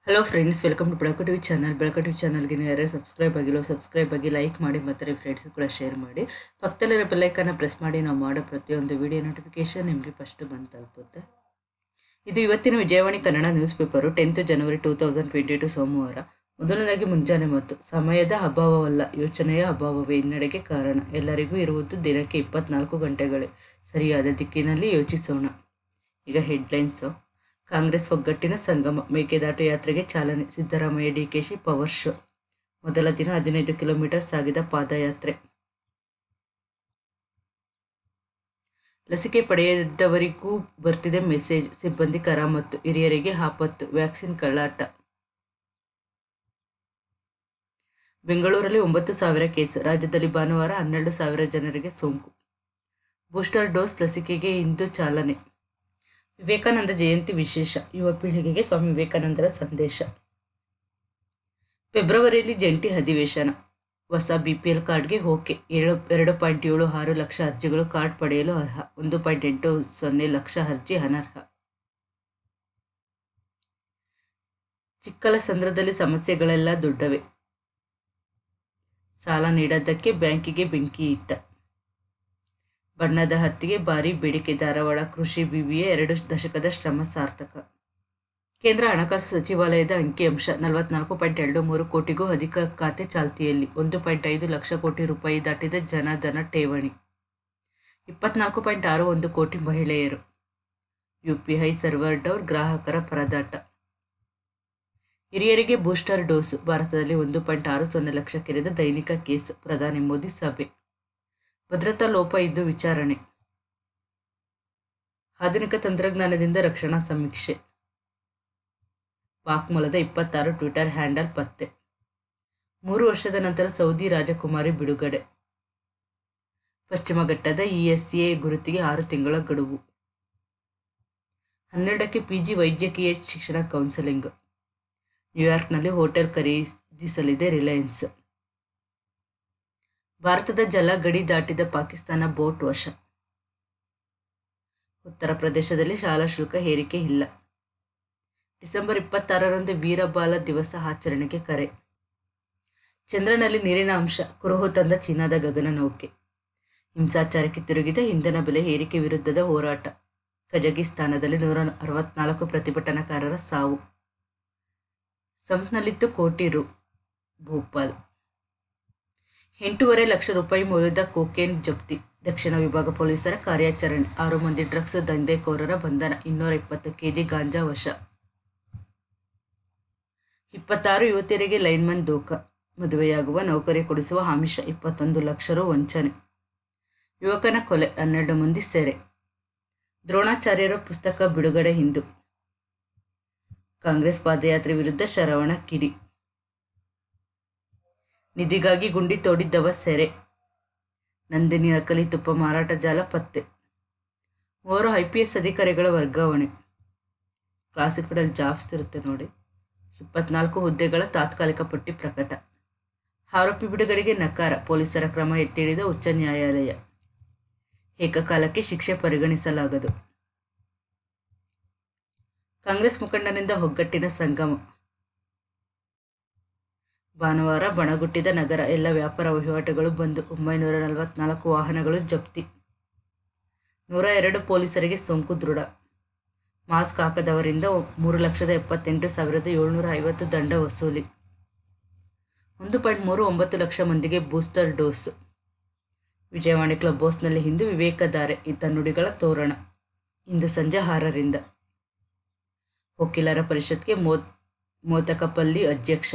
hello friends welcome to Belaku TV channel Belaku TV ಚಾನಲ್ಗೆ ಯಾರು subscribe ಆಗಿಲ್ಲ ಸಬ್ಸ್ಕ್ರೈಬ್ ಆಗಿ ಲೈಕ್ ಮಾಡಿ ಮತ್ತು ಫ್ರೆಂಡ್ಸ್ ಕೂಡ ಶೇರ್ ಮಾಡಿ ಪಕ್ಕದಲ್ಲಿರೋ ಬೆಲ್ಲೈಕನ್ನ ಪ್ರೆಸ್ ಮಾಡಿ ನಾವು ಮಾಡೋ ಪ್ರತಿಯೊಂದು ವಿಡಿಯೋ ನೋಟಿಫಿಕೇಶನ್ ನಿಮಗೆ ಫಸ್ಟ್ ಬಂದು ತಲುಪುತ್ತೆ ಇದು ಇವತ್ತಿನ Vijayavani Kannada news paper tenth January two thousand twenty two ಸೋಮವಾರ ಮೊದಲನೇದಾಗಿ ಮುಂಜಾನೆ ಮತ್ತು ಸಮಯದ ಅಭಾವವಲ್ಲ ಯೋಚನೆಯ ಅಭಾವವೇ ಹಿನ್ನಡೆಗೆ ಕಾರಣ ಎಲ್ಲರಿಗೂ ಇರುವುದು ದಿನಕ್ಕೆ ಇಪ್ಪತ್ನಾಲ್ಕು ಗಂಟೆಗಳೇ ಸರಿಯಾದ ದಿಕ್ಕಿನಲ್ಲಿ ಯೋಚಿಸೋಣ ಈಗ ಹೆಡ್ಲೈನ್ಸು ಕಾಂಗ್ರೆಸ್ ಒಗ್ಗಟ್ಟಿನ ಸಂಗಮ ಮೇಕೆದಾಟು ಯಾತ್ರೆಗೆ ಚಾಲನೆ ಸಿದ್ದರಾಮಯ್ಯ ಡಿಕೆಶಿ ಪವರ್ ಶೋ ಮೊದಲ ದಿನ ಹದಿನೈದು ಕಿಲೋಮೀಟರ್ ಸಾಗಿದ ಪಾದಯಾತ್ರೆ ಲಸಿಕೆ ಪಡೆಯದವರಿಗೂ ಬರ್ತಿದೆ ಮೆಸೇಜ್ ಸಿಬ್ಬಂದಿ ಕರಾಮತ್ತು ಹಿರಿಯರಿಗೆ ಆಪತ್ತು ವ್ಯಾಕ್ಸಿನ್ ಕಳ್ಳಾಟ ಬೆಂಗಳೂರಲ್ಲಿ ಒಂಬತ್ತು ಸಾವಿರ ಕೇಸ್ ರಾಜ್ಯದಲ್ಲಿ ಭಾನುವಾರ ಹನ್ನೆರಡು ಸಾವಿರ ಜನರಿಗೆ ಸೋಂಕು ಬೂಸ್ಟರ್ ಡೋಸ್ ಲಸಿಕೆಗೆ ಇಂದು ಚಾಲನೆ ವಿವೇಕಾನಂದ ಜಯಂತಿ ವಿಶೇಷ ಯುವ ಪೀಳಿಗೆಗೆ ಸ್ವಾಮಿ ವಿವೇಕಾನಂದರ ಸಂದೇಶ ಫೆಬ್ರವರಿಯಲ್ಲಿ ಜಂಟಿ ಅಧಿವೇಶನ ಹೊಸ ಬಿಪಿಎಲ್ ಕಾರ್ಡ್ಗೆ ಓಕೆ ಏಳು ಎರಡು ಪಾಯಿಂಟ್ ಏಳು ಆರು ಲಕ್ಷ ಅರ್ಜಿಗಳು ಕಾರ್ಡ್ ಪಡೆಯಲು ಅರ್ಹ ಒಂದು ಪಾಯಿಂಟ್ ಎಂಟು ಸೊನ್ನೆ ಲಕ್ಷ ಅರ್ಜಿ ಅನರ್ಹ ಚಿಕ್ಕಲಸಂದ್ರದಲ್ಲಿ ಸಮಸ್ಯೆಗಳೆಲ್ಲ ದೊಡ್ಡವೆ ಸಾಲ ನೀಡದ್ದಕ್ಕೆ ಬ್ಯಾಂಕಿಗೆ ಬೆಂಕಿ ಇಟ್ಟ ಬಣ್ಣದ ಹತ್ತಿಗೆ ಭಾರಿ ಬೇಡಿಕೆ ಧಾರವಾಡ ಕೃಷಿ ಬಿಬಿಎ ಎರಡು ದಶಕದ ಶ್ರಮ ಸಾರ್ಥಕ ಕೇಂದ್ರ ಹಣಕಾಸು ಸಚಿವಾಲಯದ ಅಂಕಿಅಂಶ ನಲವತ್ನಾಲ್ಕು ಪಾಯಿಂಟ್ ಎರಡು ಮೂರು ಕೋಟಿಗೂ ಅಧಿಕ ಖಾತೆ ಚಾಲ್ತಿಯಲ್ಲಿ ಒಂದು ಪಾಯಿಂಟ್ ಐದು ಲಕ್ಷ ಕೋಟಿ ರೂಪಾಯಿ ದಾಟಿದ ಜನಧನ ಠೇವಣಿ ಇಪ್ಪತ್ನಾಲ್ಕು ಪಾಯಿಂಟ್ ಆರು ಒಂದು ಕೋಟಿ ಮಹಿಳೆಯರು ಯುಪಿಐ ಸರ್ವರ್ ಡೌನ್ ಗ್ರಾಹಕರ ಪರದಾಟ ಹಿರಿಯರಿಗೆ ಬೂಸ್ಟರ್ ಡೋಸ್ ಭಾರತದಲ್ಲಿ ಒಂದು ಪಾಯಿಂಟ್ ಆರು ಸೊನ್ನೆ ಲಕ್ಷಕ್ಕಿರಿದ ದೈನಿಕ ಕೇಸ್ ಪ್ರಧಾನಿ ಮೋದಿ ಸಭೆ ಭದ್ರತಾ ಲೋಪ ಇದ್ದು ವಿಚಾರಣೆ ಆಧುನಿಕ ತಂತ್ರಜ್ಞಾನದಿಂದ ರಕ್ಷಣಾ ಸಮೀಕ್ಷೆ ಪಾಕ್ ಮೂಲದ ಇಪ್ಪತ್ತಾರು ಟ್ವಿಟರ್ ಹ್ಯಾಂಡಲ್ ಪತ್ತೆ ಮೂರು ವರ್ಷದ ನಂತರ ಸೌದಿ ರಾಜಕುಮಾರಿ ಬಿಡುಗಡೆ ಪಶ್ಚಿಮ ಘಟ್ಟದ ಇಎಸ್ಎ ಗುರುತಿಗೆ ಆರು ತಿಂಗಳ ಗಡುವು ಹನ್ನೆರಡಕ್ಕೆ ಪಿಜಿ ವೈದ್ಯಕೀಯ ಶಿಕ್ಷಣ ಕೌನ್ಸೆಲಿಂಗ್ ನ್ಯೂಯಾರ್ಕ್ನಲ್ಲಿ ಹೋಟೆಲ್ ಖರೀದಿಸಲಿದೆ ರಿಲಯನ್ಸ್ ಭಾರತದ ಜಲ ಗಡಿ ದಾಟಿದ ಪಾಕಿಸ್ತಾನ ಬೋಟ್ ವಶ ಉತ್ತರ ಪ್ರದೇಶದಲ್ಲಿ ಶಾಲಾ ಶುಲ್ಕ ಏರಿಕೆ ಇಲ್ಲ ಡಿಸೆಂಬರ್ ಇಪ್ಪತ್ತಾರರಂದು ವೀರಬಾಲ ದಿವಸ ಆಚರಣೆಗೆ ಕರೆ ಚಂದ್ರನಲ್ಲಿ ನೀರಿನ ಅಂಶ ಕುರುಹು ತಂದ ಚೀನಾದ ಗಗನನೌಕೆ ಹಿಂಸಾಚಾರಕ್ಕೆ ತಿರುಗಿದ ಇಂಧನ ಬೆಲೆ ಏರಿಕೆ ವಿರುದ್ಧದ ಹೋರಾಟ ಕಜಕಿಸ್ತಾನದಲ್ಲಿ ನೂರ ಅರವತ್ನಾಲ್ಕು ಪ್ರತಿಭಟನಾಕಾರರ ಸಾವು ಸಂಪ್ನಲ್ಲಿತ್ತು ಕೋಟಿ ರು ಭೋಪಾಲ್ ಎಂಟೂವರೆ ಲಕ್ಷ ರೂಪಾಯಿ ಮೌಲ್ಯದ ಕೋಕೇನ್ ಜಪ್ತಿ ದಕ್ಷಿಣ ವಿಭಾಗ ಪೊಲೀಸರ ಕಾರ್ಯಾಚರಣೆ ಆರು ಮಂದಿ ಡ್ರಗ್ಸ್ ದಂಧೆಕೋರರ ಬಂಧನ ಇನ್ನೂರ ಇಪ್ಪತ್ತು ಕೆಜಿ ಗಾಂಜಾ ವಶ ಇಪ್ಪತ್ತಾರು ಯುವತಿಯರಿಗೆ ಲೈನ್ಮನ್ ದೋಖ ಮದುವೆಯಾಗುವ ನೌಕರಿ ಕೊಡಿಸುವ ಆಮಿಷ ಇಪ್ಪತ್ತೊಂದು ಲಕ್ಷ ರು ವಂಚನೆ ಯುವಕನ ಕೊಲೆ ಹನ್ನೆರಡು ಮಂದಿ ಸೆರೆ ದ್ರೋಣಾಚಾರ್ಯರ ಪುಸ್ತಕ ಬಿಡುಗಡೆ ಹಿಂದು ಕಾಂಗ್ರೆಸ್ ಪಾದಯಾತ್ರೆ ವಿರುದ್ಧ ಶರವಣ ಕಿಡಿ ನಿಧಿಗಾಗಿ ಗುಂಡಿ ತೋಡಿದ್ದವ ಸೆರೆ ನಂದಿನಿ ನಕಲಿ ತುಪ್ಪ ಮಾರಾಟ ಜಾಲ ಪತ್ತೆ ಮೂವರು ಐ ಪಿ ಎಸ್ ಅಧಿಕಾರಿಗಳ ವರ್ಗಾವಣೆ ಕ್ಲಾಸಿಫೈಡಲ್ಲಿ ಜಾಬ್ಸ್ ಇರುತ್ತೆ ನೋಡಿ ಇಪ್ಪತ್ನಾಲ್ಕು ಹುದ್ದೆಗಳ ತಾತ್ಕಾಲಿಕ ಪಟ್ಟಿ ಪ್ರಕಟ ಆರೋಪಿ ಬಿಡುಗಡೆಗೆ ನಕಾರ ಪೊಲೀಸರ ಕ್ರಮ ಎತ್ತಿಡಿದ ಉಚ್ಚ ನ್ಯಾಯಾಲಯ ಏಕಕಾಲಕ್ಕೆ ಶಿಕ್ಷೆ ಪರಿಗಣಿಸಲಾಗದು ಕಾಂಗ್ರೆಸ್ ಮುಖಂಡನಿಂದ ಒಗ್ಗಟ್ಟಿನ ಸಂಗಮ ಭಾನುವಾರ ಬಣಗುಟ್ಟಿದ ನಗರ ಎಲ್ಲ ವ್ಯಾಪಾರ ವಹಿವಾಟುಗಳು ಬಂದು ಒಂಬೈನೂರ ನಲವತ್ನಾಲ್ಕು ವಾಹನಗಳು ಜಪ್ತಿ ನೂರ ಎರಡು ಪೊಲೀಸರಿಗೆ ಸೋಂಕು ದೃಢ ಮಾಸ್ಕ್ ಹಾಕದವರಿಂದ ಮೂರು ಲಕ್ಷದ ಎಪ್ಪತ್ತೆಂಟು ಸಾವಿರದ ಏಳ್ನೂರ ಐವತ್ತು ದಂಡ ವಸೂಲಿ ಒಂದು ಪಾಯಿಂಟ್ ಮೂರು ಒಂಬತ್ತು ಲಕ್ಷ ಮಂದಿಗೆ ಬೂಸ್ಟರ್ ಡೋಸ್ ವಿಜಯವಾಣಿ ಕ್ಲಬ್ ಹೌಸ್ನಲ್ಲಿ ಇಂದು ವಿವೇಕಧಾರೆ ಇದ್ದ ನುಡಿಗಳ ತೋರಣ ಇಂದು ಸಂಜೆ ಆರರಿಂದ ವಕೀಲರ ಪರಿಷತ್ಗೆ ಮೋ ಮೋತಕಪಲ್ಲಿ ಅಧ್ಯಕ್ಷ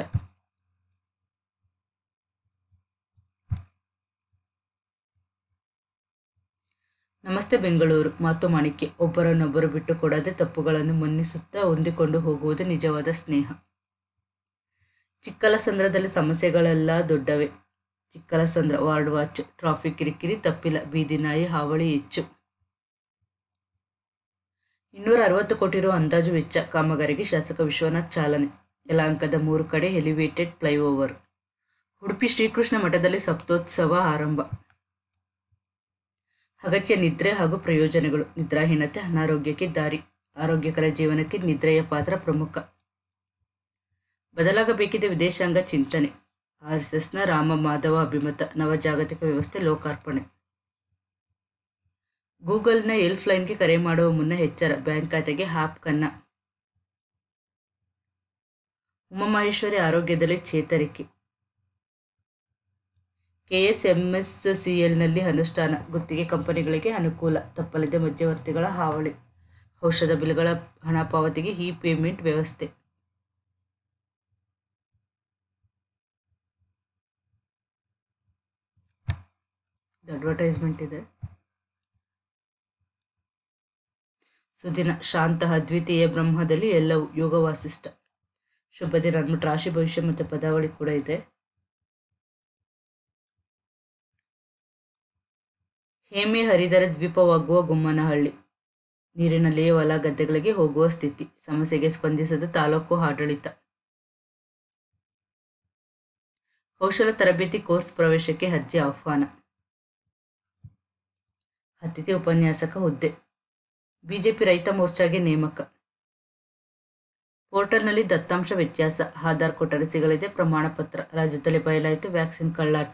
ನಮಸ್ತೆ ಬೆಂಗಳೂರು ಮಾತು ಮಾಣಿಕ್ಯ ಒಬ್ಬರನ್ನೊಬ್ಬರು ಬಿಟ್ಟು ಕೊಡದೆ ತಪ್ಪುಗಳನ್ನು ಮನ್ನಿಸುತ್ತಾ ಹೊಂದಿಕೊಂಡು ಹೋಗುವುದು ನಿಜವಾದ ಸ್ನೇಹ ಚಿಕ್ಕಲಸಂದ್ರದಲ್ಲಿ ಸಮಸ್ಯೆಗಳೆಲ್ಲ ದೊಡ್ಡವೆ ಚಿಕ್ಕಲಸಂದ್ರ ವಾರ್ಡ್ ವಾಚ್ ಟ್ರಾಫಿಕ್ ಕಿರಿಕಿರಿ ತಪ್ಪಿಲ್ಲ ಬೀದಿ ನಾಯಿ ಹಾವಳಿ ಹೆಚ್ಚು ಇನ್ನೂರ ಅರವತ್ತು ಕೋಟಿ ರು ಅಂದಾಜು ವೆಚ್ಚ ಕಾಮಗಾರಿಗೆ ಶಾಸಕ ವಿಶ್ವನಾಥ್ ಚಾಲನೆ ಯಲಾಂಕದ ಮೂರು ಕಡೆ ಎಲಿವೇಟೆಡ್ ಫ್ಲೈಓವರ್ ಉಡುಪಿ ಶ್ರೀಕೃಷ್ಣ ಮಠದಲ್ಲಿ ಸಪ್ತೋತ್ಸವ ಆರಂಭ ಅಗತ್ಯ ನಿದ್ರೆ ಹಾಗೂ ಪ್ರಯೋಜನಗಳು ನಿದ್ರಾಹೀನತೆ ಅನಾರೋಗ್ಯಕ್ಕೆ ದಾರಿ ಆರೋಗ್ಯಕರ ಜೀವನಕ್ಕೆ ನಿದ್ರೆಯ ಪಾತ್ರ ಪ್ರಮುಖ ಬದಲಾಗಬೇಕಿದೆ ವಿದೇಶಾಂಗ ಚಿಂತನೆ ಆರ್ ಎಸ್ ಎಸ್ನ ರಾಮ ಮಾಧವ ಅಭಿಮತ ನವ ಜಾಗತಿಕ ವ್ಯವಸ್ಥೆ ಲೋಕಾರ್ಪಣೆ ಗೂಗಲ್ನ ಹೆಲ್ಪ್ ಲೈನ್ಗೆ ಕರೆ ಮಾಡುವ ಮುನ್ನ ಎಚ್ಚರ ಬ್ಯಾಂಕ್ ಖಾತೆಗೆ ಹ್ಯಾಪ್ ಕನ್ನ ಉಮಾಮಹೇಶ್ವರಿ ಆರೋಗ್ಯದಲ್ಲಿ ಚೇತರಿಕೆ ಕೆಎಸ್ಎಂಎಸ್ಸಿಎಲ್ನಲ್ಲಿ ಅನುಷ್ಠಾನ ಗುತ್ತಿಗೆ ಕಂಪನಿಗಳಿಗೆ ಅನುಕೂಲ ತಪ್ಪಲಿದೆ ಮಧ್ಯವರ್ತಿಗಳ ಹಾವಳಿ ಔಷಧ ಬಿಲ್ಗಳ ಹಣ ಪಾವತಿಗೆ ಇ ಪೇಮೆಂಟ್ ವ್ಯವಸ್ಥೆ ಅಡ್ವರ್ಟೈಸ್ಮೆಂಟ್ ಇದೆ ಸುದಿನ ಶಾಂತ ಅದ್ವಿತೀಯ ಬ್ರಹ್ಮದಲ್ಲಿ ಎಲ್ಲವೂ ಯೋಗ ವಾಸಿಷ್ಠ ಶುಭ ದಿನ ಅಂದ್ಬಿಟ್ಟು ರಾಶಿ ಭವಿಷ್ಯ ಮತ್ತು ಪದಾವಳಿ ಕೂಡ ಇದೆ ಹೇಮೆ ಹರಿದರ ದ್ವೀಪವಾಗುವ ಗುಮ್ಮನಹಳ್ಳಿ ನೀರಿನಲ್ಲಿಯೇ ಹೊಲ ಗದ್ದೆಗಳಿಗೆ ಹೋಗುವ ಸ್ಥಿತಿ ಸಮಸ್ಯೆಗೆ ಸ್ಪಂದಿಸದ ತಾಲೂಕು ಆಡಳಿತ ಕೌಶಲ ತರಬೇತಿ ಕೋರ್ಸ್ ಪ್ರವೇಶಕ್ಕೆ ಅರ್ಜಿ ಆಹ್ವಾನ ಅತಿಥಿ ಉಪನ್ಯಾಸಕ ಹುದ್ದೆ ಬಿಜೆಪಿ ರೈತ ಮೋರ್ಚಾಗೆ ನೇಮಕ ಪೋರ್ಟಲ್ನಲ್ಲಿ ದತ್ತಾಂಶ ವ್ಯತ್ಯಾಸ ಆಧಾರ್ ಕೊಟ್ಟರೆ ಸಿಗಲಿದೆ ಪ್ರಮಾಣ ಪತ್ರ ರಾಜ್ಯದಲ್ಲಿ ಬಯಲಾಯಿತು ವ್ಯಾಕ್ಸಿನ್ ಕಳ್ಳಾಟ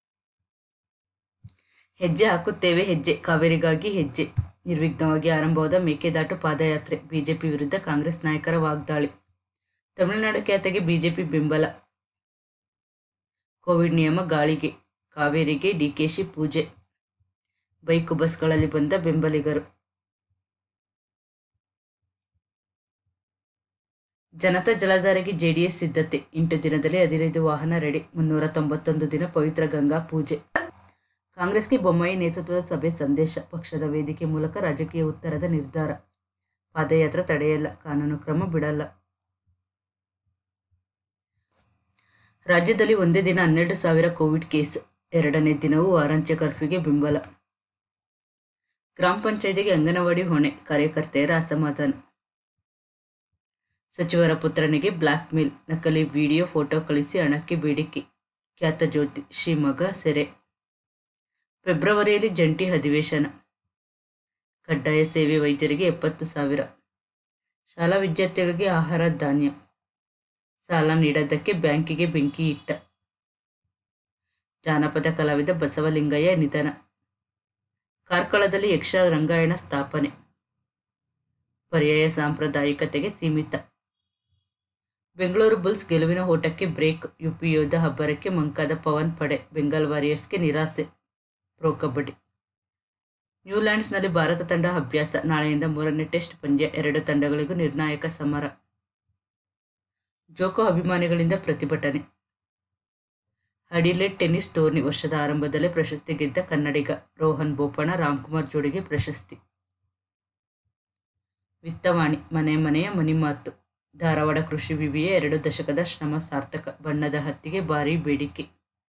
ಹೆಜ್ಜೆ ಹಾಕುತ್ತೇವೆ ಹೆಜ್ಜೆ ಕಾವೇರಿಗಾಗಿ ಹೆಜ್ಜೆ ನಿರ್ವಿಘ್ನವಾಗಿ ಆರಂಭವಾದ ಮೇಕೆದಾಟು ಪಾದಯಾತ್ರೆ ಬಿಜೆಪಿ ವಿರುದ್ಧ ಕಾಂಗ್ರೆಸ್ ನಾಯಕರ ವಾಗ್ದಾಳಿ ತಮಿಳುನಾಡು ಖ್ಯಾತೆಗೆ ಬಿಜೆಪಿ ಬೆಂಬಲ ಕೋವಿಡ್ ನಿಯಮ ಗಾಳಿಗೆ ಕಾವೇರಿಗೆ ಡಿಕೆಶಿ ಪೂಜೆ ಬೈಕು ಬಸ್ಗಳಲ್ಲಿ ಬಂದ ಬೆಂಬಲಿಗರು ಜನತಾ ಜಲಧಾರೆಗೆ ಜೆಡಿಎಸ್ ಸಿದ್ಧತೆ ಎಂಟು ದಿನದಲ್ಲಿ ಹದಿನೈದು ವಾಹನ ರೆಡಿ ಮುನ್ನೂರ ತೊಂಬತ್ತೊಂದು ದಿನ ಪವಿತ್ರ ಗಂಗಾ ಪೂಜೆ ಕಾಂಗ್ರೆಸ್ಗೆ ಬೊಮ್ಮಾಯಿ ನೇತೃತ್ವದ ಸಭೆ ಸಂದೇಶ ಪಕ್ಷದ ವೇದಿಕೆ ಮೂಲಕ ರಾಜಕೀಯ ಉತ್ತರದ ನಿರ್ಧಾರ ಪಾದಯಾತ್ರೆ ತಡೆಯಲ್ಲ ಕಾನೂನು ಕ್ರಮ ಬಿಡಲ್ಲ ರಾಜ್ಯದಲ್ಲಿ ಒಂದೇ ದಿನ ಹನ್ನೆರಡು ಸಾವಿರ ಕೋವಿಡ್ ಕೇಸ್ ಎರಡನೇ ದಿನವೂ ವಾರಾಂತ್ಯ ಕರ್ಫ್ಯೂಗೆ ಬೆಂಬಲ ಗ್ರಾಮ ಪಂಚಾಯತಿಗೆ ಅಂಗನವಾಡಿ ಹೊಣೆ ಕಾರ್ಯಕರ್ತೆಯರ ಅಸಮಾಧಾನ ಸಚಿವರ ಪುತ್ರನಿಗೆ ಬ್ಲ್ಯಾಕ್ ಮೇಲ್ ನಕಲಿ ವಿಡಿಯೋ ಫೋಟೋ ಕಳಿಸಿ ಹಣಕ್ಕೆ ಬೇಡಿಕೆ ಖ್ಯಾತ ಜ್ಯೋತಿ ಶಿವಮೊಗ್ಗ ಸೆರೆ ಫೆಬ್ರವರಿಯಲ್ಲಿ ಜಂಟಿ ಅಧಿವೇಶನ ಕಡ್ಡಾಯ ಸೇವೆ ವೈದ್ಯರಿಗೆ ಎಪ್ಪತ್ತು ಸಾವಿರ ಶಾಲಾ ವಿದ್ಯಾರ್ಥಿಗಳಿಗೆ ಆಹಾರ ಧಾನ್ಯ ಸಾಲ ನೀಡೋದಕ್ಕೆ ಬ್ಯಾಂಕಿಗೆ ಬೆಂಕಿ ಇಟ್ಟ ಜಾನಪದ ಕಲಾವಿದ ಬಸವಲಿಂಗಯ್ಯ ನಿಧನ ಕಾರ್ಕಳದಲ್ಲಿ ಯಕ್ಷ ರಂಗಾಯಣ ಸ್ಥಾಪನೆ ಪರ್ಯಾಯ ಸಾಂಪ್ರದಾಯಿಕತೆಗೆ ಸೀಮಿತ ಬೆಂಗಳೂರು ಬುಲ್ಸ್ ಗೆಲುವಿನ ಓಟಕ್ಕೆ ಬ್ರೇಕ್ ಯುಪಿ ಯೋಧ ಹಬ್ಬರಕ್ಕೆ ಮಂಕಾದ ಪವನ್ ಪಡೆ ಬೆಂಗಾಲ್ ವಾರಿಯರ್ಸ್ಗೆ ನಿರಾಸೆ ಪ್ರೊ ಕಬಡ್ಡಿ ನ್ಯೂಲ್ಯಾಂಡ್ಸ್ನಲ್ಲಿ ಭಾರತ ತಂಡ ಅಭ್ಯಾಸ ನಾಳೆಯಿಂದ ಮೂರನೇ ಟೆಸ್ಟ್ ಪಂದ್ಯ ಎರಡು ತಂಡಗಳಿಗೂ ನಿರ್ಣಾಯಕ ಸಮರ ಜೋಕೋ ಅಭಿಮಾನಿಗಳಿಂದ ಪ್ರತಿಭಟನೆ ಅಡಿಲೆಟ್ ಟೆನ್ನಿಸ್ ಟೂರ್ನಿ ವರ್ಷದ ಆರಂಭದಲ್ಲೇ ಪ್ರಶಸ್ತಿ ಗೆದ್ದ ಕನ್ನಡಿಗ ರೋಹನ್ ಬೋಪಣ್ಣ ರಾಮ್ಕುಮಾರ್ ಜೋಡಿಗೆ ಪ್ರಶಸ್ತಿ ವಿತ್ತವಾಣಿ ಮನೆ ಮನೆಯ ಮನಿಮಾತು ಧಾರವಾಡ ಕೃಷಿ ವಿವಿಯ ಎರಡು ದಶಕದ ಶ್ರಮ ಸಾರ್ಥಕ ಬಣ್ಣದ ಹತ್ತಿಗೆ ಭಾರೀ ಬೇಡಿಕೆ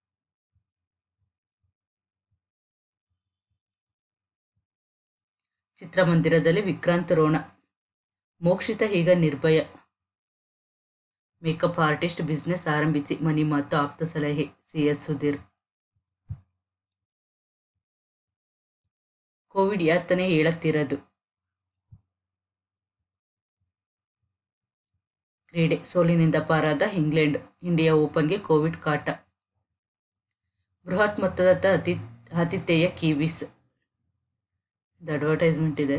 ಚಿತ್ರಮಂದಿರದಲ್ಲಿ ವಿಕ್ರಾಂತ್ ರೋಣ ಮೋಕ್ಷಿತ ಈಗ ನಿರ್ಭಯ ಮೇಕಪ್ ಆರ್ಟಿಸ್ಟ್ ಬಿಸ್ನೆಸ್ ಆರಂಭಿಸಿ ಮನಿ ಮಾತು ಆಪ್ತ ಸಲಹೆ ಸಿಎಸ್ ಸುಧೀರ್ ಕೋವಿಡ್ ಯಾತನೆ ಹೇಳತ್ತಿರದು ಕ್ರೀಡೆ ಸೋಲಿನಿಂದ ಪಾರಾದ ಇಂಗ್ಲೆಂಡ್ ಇಂಡಿಯಾ ಓಪನ್ಗೆ ಕೋವಿಡ್ ಕಾಟ ಬೃಹತ್ ಮೊತ್ತದ ಅತಿ ಆತಿಥೇಯ ಕಿವೀಸ್ ಇದು ಅಡ್ವರ್ಟೈಸ್ಮೆಂಟ್ ಇದೆ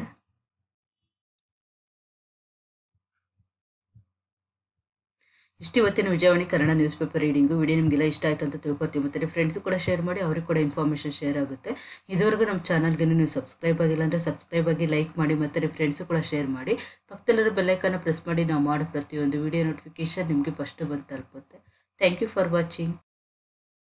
ಇಷ್ಟು ಇವತ್ತಿನ Vijayavani Kannada news paper reading video ನಿಮಗೆಲ್ಲ ಇಷ್ಟ ಆಯಿತು ಅಂತ ತಿಳ್ಕೊತೀವಿ ಮತ್ತು ಫ್ರೆಂಡ್ಸ್ ಕೂಡ ಶೇರ್ ಮಾಡಿ ಅವ್ರಿಗೆ ಕೂಡ ಇನ್ಫಾರ್ಮೇಷನ್ ಶೇರ್ ಆಗುತ್ತೆ ಇದುವರೆಗೂ ನಮ್ಮ ಚಾನಲ್ಗೆ ನೀವು ಸಬ್ಸ್ಕ್ರೈಬ್ ಆಗಿಲ್ಲ ಅಂದರೆ ಸಬ್ಸ್ಕ್ರೈಬ್ ಆಗಿ ಲೈಕ್ ಮಾಡಿ ಮತ್ತು ಫ್ರೆಂಡ್ಸು ಕೂಡ ಶೇರ್ ಮಾಡಿ ಪಕ್ಕದಲ್ಲಿರೋ ಬೆಲ್ಲೈಕನ್ನ ಪ್ರೆಸ್ ಮಾಡಿ ನಾವು ಮಾಡೋ ಪ್ರತಿಯೊಂದು ವಿಡಿಯೋ ನೋಟಿಫಿಕೇಷನ್ ನಿಮಗೆ ಫಸ್ಟು ಬಂದು ತಲುಪುತ್ತೆ ಥ್ಯಾಂಕ್ ಯು ಫಾರ್ ವಾಚಿಂಗ್